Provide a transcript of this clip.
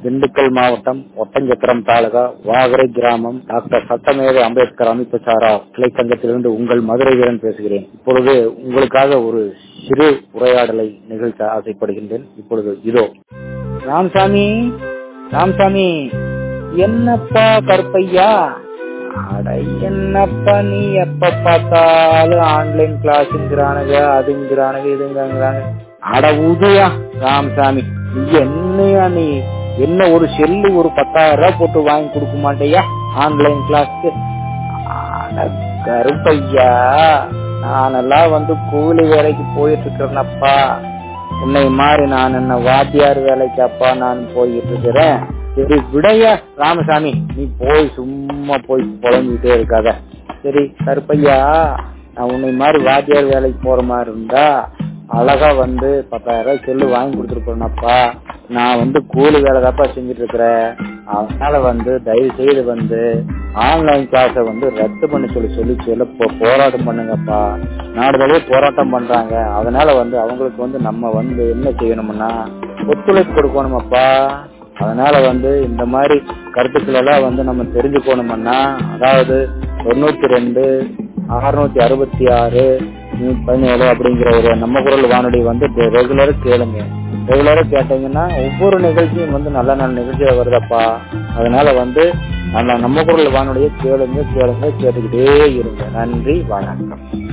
திண்டுக்கல் மாவட்டம் ஒட்டஞ்சத்திரம் தாலுகா வாகரை கிராமம் டாக்டர் சட்டமேதை அம்பேத்கர் அமைப்பு சாரா கிளை சங்கத்திலிருந்து உங்கள் மதுரை வீரன் பேசுகிறேன் இப்பொழுது உங்களுக்காக ஒரு சிறு உரையாடலை நிகழ்த்த ஆசைப்படுகின்றேன் இப்பொழுது இதோ ராமசாமி ராமசாமி என்னப்பா கருப்பையா அட என்னப்பா நீ எப்ப பார்த்தாலும் ஆன்லைன் கிளாஸ்ங்கிறானுங்க அதுங்கிறானுங்க இதுங்கிறாங்க அட உதயா ராமசாமி நீ என்னையா நீ என்ன ஒரு செல்லு ஒரு பத்தாயிரம் ரூபாய் போட்டு வாங்கி கொடுக்க மாட்டேயா ஆன்லைன் கிளாஸ்க்கு அட கருப்பையா நானெல்லாம் வந்து கூலி வேலைக்கு போயிட்டு இருக்கிறேனப்பா உன்னை மாதிரி நான் என்ன வாத்தியார் வேலைக்காப்பா நான் போயிட்டு இருக்கிறேன் சரி விடையா ராமசாமி நீ போய் சும்மா போய் புலம்பிக்கிட்டே இருக்காத சரி கருப்பையா நான் உன்னை மாதிரி வாத்தியார் வேலைக்கு போற மாதிரி இருந்தா அழகா வந்து பத்தாயிரம் ரூபாய் செல்லு வாங்கி கொடுத்துருப்பேனப்பா நான் வந்து கூலி வேலை தாப்பா செஞ்சுட்டு இருக்கிறேன் அதனால வந்து தயவு செய்து வந்து ஆன்லைன் கிளாஸை வந்து ரத்து பண்ண சொல்லி சொல்லி சொல்ல போராட்டம் பண்ணுங்கப்பா நாடுதலே போராட்டம் பண்றாங்க அதனால வந்து அவங்களுக்கு வந்து நம்ம வந்து என்ன செய்யணும்னா ஒத்துழைப்பு கொடுக்கணுமப்பா அதனால வந்து இந்த மாதிரி கருத்துக்கள் எல்லாம் வந்து நம்ம தெரிஞ்சுக்கணும்னா அதாவது தொண்ணூத்தி ரெண்டு அறுநூத்தி அறுபத்தி ஆறு பதினேழு அப்படிங்கிற ஒரு நம்ம குரல் வானொலி வந்து ரெகுலரா கேளுங்க ரெகுலரா கேட்டீங்கன்னா ஒவ்வொரு நிகழ்ச்சியும் வந்து நல்ல நல்ல நிகழ்ச்சியா வருதப்பா அதனால வந்து நல்ல நம்ம குரல் வானொலியை கேளுங்க கேளுங்க கேட்டுக்கிட்டே இருங்க நன்றி வணக்கம்